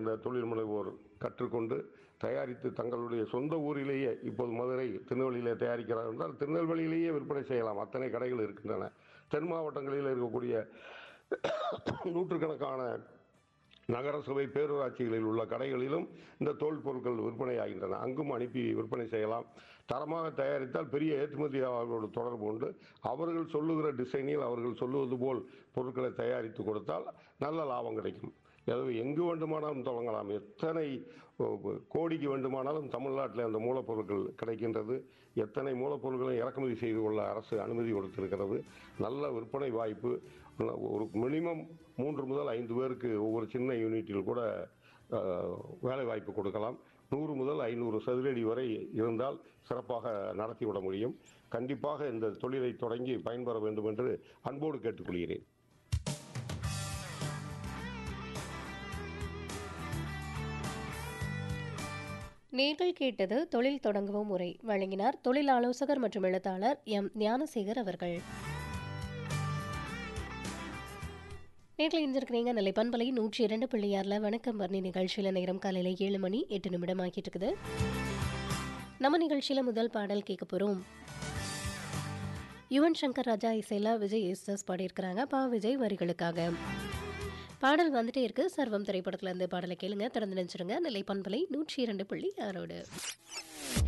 இந்த தொழில் முனைவோர் கற்றுக்கொண்டு தயாரித்து தங்களுடைய சொந்த ஊரிலேயே இப்போது மதுரை திருநெல்வேலியிலே தயாரிக்கிறார் என்றால் திருநெல்வேலியிலேயே விற்பனை செய்யலாம் அத்தனை கடைகள் இருக்கின்றன தென் மாவட்டங்களில் இருக்கக்கூடிய நூற்றுக்கணக்கான நகரசபை பேரூராட்சிகளில் உள்ள கடைகளிலும் இந்த தோல் பொருட்கள் விற்பனையாகின்றன அங்கும் அனுப்பி விற்பனை செய்யலாம் தரமாக தயாரித்தால் பெரிய ஏற்றுமதியாளர்களோடு தொடர்பு கொண்டு அவர்கள் சொல்லுகிற டிசைனில் அவர்கள் சொல்லுவது போல் பொருட்களை தயாரித்து கொடுத்தால் நல்ல லாபம் கிடைக்கும் எனவே எங்கு வேண்டுமானாலும் தொடங்கலாம் எத்தனை ஓ, கோடிக்கு வேண்டுமானாலும் தமிழ்நாட்டில் அந்த மூலப்பொருட்கள் கிடைக்கின்றது எத்தனை மூலப்பொருட்களை இறக்குமதி செய்து கொள்ள அரசு அனுமதி கொடுத்திருக்கிறது நல்ல விற்பனை வாய்ப்பு ஒரு மினிமம் மூன்று முதல் ஐந்து பேருக்கு ஒவ்வொரு சின்ன யூனிட்டில் கூட அஹ், வேலை வாய்ப்பு கொடுக்கலாம் நூறு முதல் ஐநூறு சதுரடி வரை இருந்தால் சிறப்பாக நடத்திவிட முடியும் கண்டிப்பாக இந்த தொழிலை தொடங்கி பயன்பெற வேண்டும் என்று அன்போடு கேட்டுக்கொள்கிறேன் நேர்கள் கேட்டது தொழில் தொடங்குவோம் முறை வழங்கினார் தொழில் ஆலோசகர் மற்றும் எழுத்தாளர் எம் ஞானசேகர் அவர்கள் நேரில் இணைஞ்சிருக்கிறீங்க நெல்லை பண்பலை நூற்றி இரண்டு பிள்ளையாரில் வணக்கம் வர்ணி நிகழ்ச்சியில் நேரம் காலையில் ஏழு மணி எட்டு நிமிடம் ஆக்கிட்டு இருக்குது நம்ம நிகழ்ச்சியில் முதல் பாடல் கேட்க போகிறோம் யுவன் சங்கர் ராஜா இசையில் விஜய் எஸ்எஸ் பாடியிருக்கிறாங்க பா விஜய் வரிகளுக்காக பாடல் வந்துட்டே இருக்கு சர்வம் திரைப்படத்துல இருந்து பாடலை கேளுங்க திறந்து நினைச்சிருங்க நிலை பண்பலை நூற்றி இரண்டு புள்ளி ஆறோடு